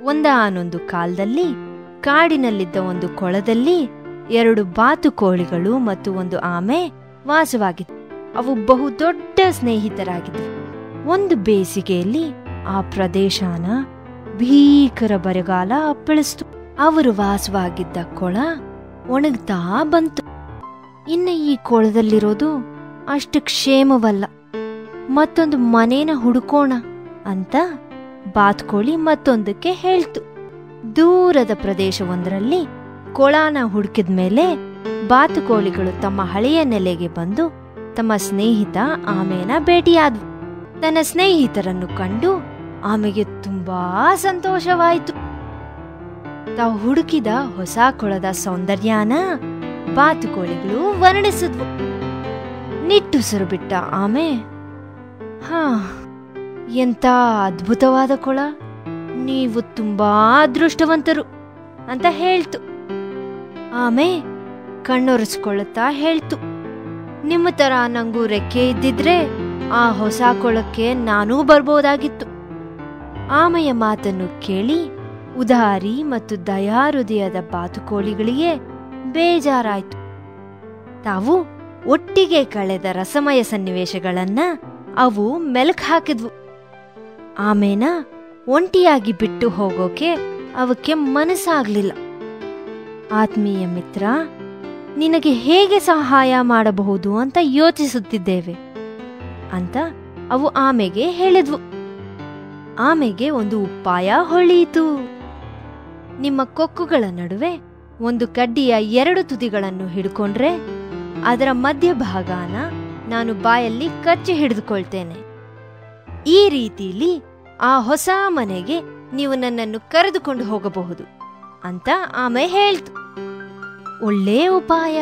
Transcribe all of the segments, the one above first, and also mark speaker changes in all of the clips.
Speaker 1: ಒಂದಾನೊಂದು ಕಾಲದಲ್ಲಿ ಕಾಡಿನಲ್ಲಿದ್ದ ಒಂದು ಕೊಳದಲ್ಲಿ ಎರಡು ಬಾತುಕೋಳಿಗಳು ಮತ್ತು ಒಂದು ಆಮೆ ವಾಸವಾಗಿತ್ತು ಅವು ಬಹು ದೊಡ್ಡ ಸ್ನೇಹಿತರಾಗಿದ್ದವು ಒಂದು ಬೇಸಿಗೆಯಲ್ಲಿ ಆ ಪ್ರದೇಶನ ಭೀಕರ ಬರಗಾಲ ಅಪ್ಪಳಿಸ್ತು ಅವರು ವಾಸವಾಗಿದ್ದ ಕೊಳ ಒಣಗ್ತಾ ಬಂತು ಇನ್ನು ಈ ಕೊಳದಲ್ಲಿರೋದು ಅಷ್ಟು ಕ್ಷೇಮವಲ್ಲ ಮತ್ತೊಂದು ಮನೇನ ಹುಡುಕೋಣ ಅಂತ ಬಾತ್ಕೋಳಿ ಮತ್ತೊಂದಕ್ಕೆ ಹೇಳ್ತು ದೂರದ ಪ್ರದೇಶವೊಂದರಲ್ಲಿ ಕೊಳಾನ ಹುಡುಕಿದ ಮೇಲೆ ಬಾತುಕೋಳಿಗಳು ತಮ್ಮ ಹಳೆಯ ನೆಲೆಗೆ ಬಂದು ತಮ್ಮ ಸ್ನೇಹಿತ ಆಮೆನ ಭೇಟಿಯಾದ್ವು ತನ್ನ ಸ್ನೇಹಿತರನ್ನು ಕಂಡು ಆಮೆಗೆ ತುಂಬಾ ಸಂತೋಷವಾಯಿತು ತಾವು ಹುಡುಕಿದ ಹೊಸ ಕೊಳದ ಸೌಂದರ್ಯನ ಬಾತುಕೋಳಿಗಳು ವರ್ಣಿಸಿದ್ವು ನಿಟ್ಟುಸಿರು ಬಿಟ್ಟ ಆಮೆ ಹಾ ಎಂತ ಅದ್ಭುತವಾದ ಕೊಳ ನೀವು ತುಂಬಾ ಅದೃಷ್ಟವಂತರು ಅಂತ ಹೇಳ್ತು ಆಮೆ ಕಣ್ಣೊರೆಸ್ಕೊಳ್ಳುತ್ತಾ ಹೇಳ್ತು ನಿಮ್ಮ ತರ ನಂಗೂ ರೆಕ್ಕೆ ಇದ್ದಿದ್ರೆ ಆ ಹೊಸ ಕೊಳಕ್ಕೆ ನಾನೂ ಬರ್ಬೋದಾಗಿತ್ತು ಆಮೆಯ ಮಾತನ್ನು ಕೇಳಿ ಉದಾರಿ ಮತ್ತು ದಯಾಹೃದಯದ ಬಾತುಕೋಳಿಗಳಿಗೆ ಬೇಜಾರಾಯ್ತು ತಾವು ಒಟ್ಟಿಗೆ ಕಳೆದ ರಸಮಯ ಸನ್ನಿವೇಶಗಳನ್ನ ಅವು ಮೆಲುಕು ಹಾಕಿದ್ವು ಆಮೇನ ಒಂಟಿಯಾಗಿ ಬಿಟ್ಟು ಹೋಗೋಕೆ ಅವಕ್ಕೆ ಮನಸ್ಸಾಗ್ಲಿಲ್ಲ ಆತ್ಮೀಯ ಮಿತ್ರ ನಿನಗೆ ಹೇಗೆ ಸಹಾಯ ಮಾಡಬಹುದು ಅಂತ ಯೋಚಿಸುತ್ತಿದ್ದೇವೆ ಅಂತ ಅವು ಆಮೆಗೆ ಹೇಳಿದ್ವು ಆಮೆಗೆ ಒಂದು ಉಪಾಯ ಹೊಳೆಯಿತು ನಿಮ್ಮ ಕೊಕ್ಕುಗಳ ನಡುವೆ ಒಂದು ಕಡ್ಡಿಯ ಎರಡು ತುದಿಗಳನ್ನು ಹಿಡ್ಕೊಂಡ್ರೆ ಅದರ ಮಧ್ಯಭಾಗನ ನಾನು ಬಾಯಲ್ಲಿ ಕಚ್ಚಿ ಹಿಡಿದುಕೊಳ್ತೇನೆ ಈ ರೀತಿಲಿ ಆ ಹೊಸ ಮನೆಗೆ ನೀವು ನನ್ನನ್ನು ಕರೆದುಕೊಂಡು ಹೋಗಬಹುದು ಅಂತ ಆಮೆ ಹೇಳ್ತು ಒಳ್ಳೆ ಉಪಾಯ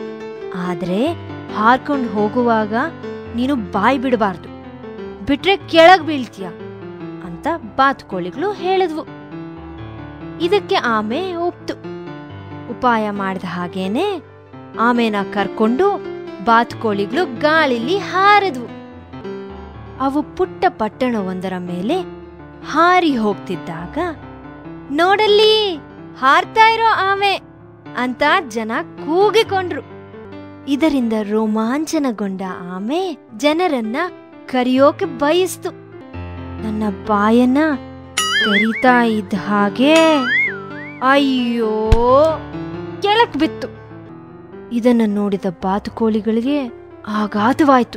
Speaker 1: ಆದ್ರೆ ಹಾರ್ಕೊಂಡು ಹೋಗುವಾಗ ನೀನು ಬಾಯಿ ಬಿಡಬಾರ್ದು ಬಿಟ್ರೆ ಕೆಳಗ್ ಬೀಳ್ತೀಯ ಅಂತ ಬಾತುಕೋಳಿಗಳು ಹೇಳಿದ್ವು ಇದಕ್ಕೆ ಆಮೆ ಒಪ್ತು ಉಪಾಯ ಮಾಡಿದ ಹಾಗೇನೆ ಆಮೆನ ಕರ್ಕೊಂಡು ಬಾತುಕೋಳಿಗಳು ಗಾಳಿಲಿ ಹಾರಿದ್ವು ಅವು ಪುಟ್ಟ ಪಟ್ಟಣವೊಂದರ ಮೇಲೆ ಹಾರಿ ಹೋಗ್ತಿದ್ದಾಗ ನೋಡಲ್ಲಿ ಹಾರ್ತಾ ಇರೋ ಆಮೆ ಅಂತ ಜನ ಕೂಗಿಕೊಂಡ್ರು ಇದರಿಂದ ರೋಮಾಂಚನಗೊಂಡ ಆಮೆ ಜನರನ್ನ ಕರೆಯೋಕೆ ಬಯಸ್ತು ನನ್ನ ಬಾಯನ್ನ ತೆರಿತಾ ಇದ್ದ ಹಾಗೆ ಅಯ್ಯೋ ಕೆಳಕ್ ಬಿತ್ತು ಇದನ್ನು ನೋಡಿದ ಬಾತುಕೋಳಿಗಳಿಗೆ ಆಘಾತವಾಯ್ತು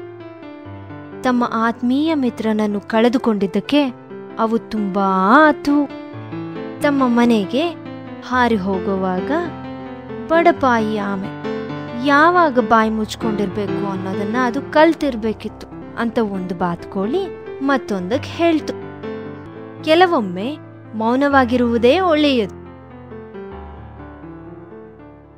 Speaker 1: ತಮ್ಮ ಆತ್ಮೀಯ ಮಿತ್ರನನ್ನು ಕಳೆದುಕೊಂಡಿದ್ದಕ್ಕೆ ಅವು ತುಂಬಾ ಆತು ತಮ್ಮ ಮನೆಗೆ ಹಾರಿ ಹೋಗುವಾಗ ಬಡಪಾಯಿ ಆಮೆ ಯಾವಾಗ ಬಾಯಿ ಮುಚ್ಕೊಂಡಿರ್ಬೇಕು ಅನ್ನೋದನ್ನ ಅದು ಕಲ್ತಿರ್ಬೇಕಿತ್ತು ಅಂತ ಒಂದು ಬಾತ್ಕೋಳಿ ಮತ್ತೊಂದಕ್ಕೆ ಹೇಳ್ತು ಕೆಲವೊಮ್ಮೆ ಮೌನವಾಗಿರುವುದೇ ಒಳ್ಳೆಯದು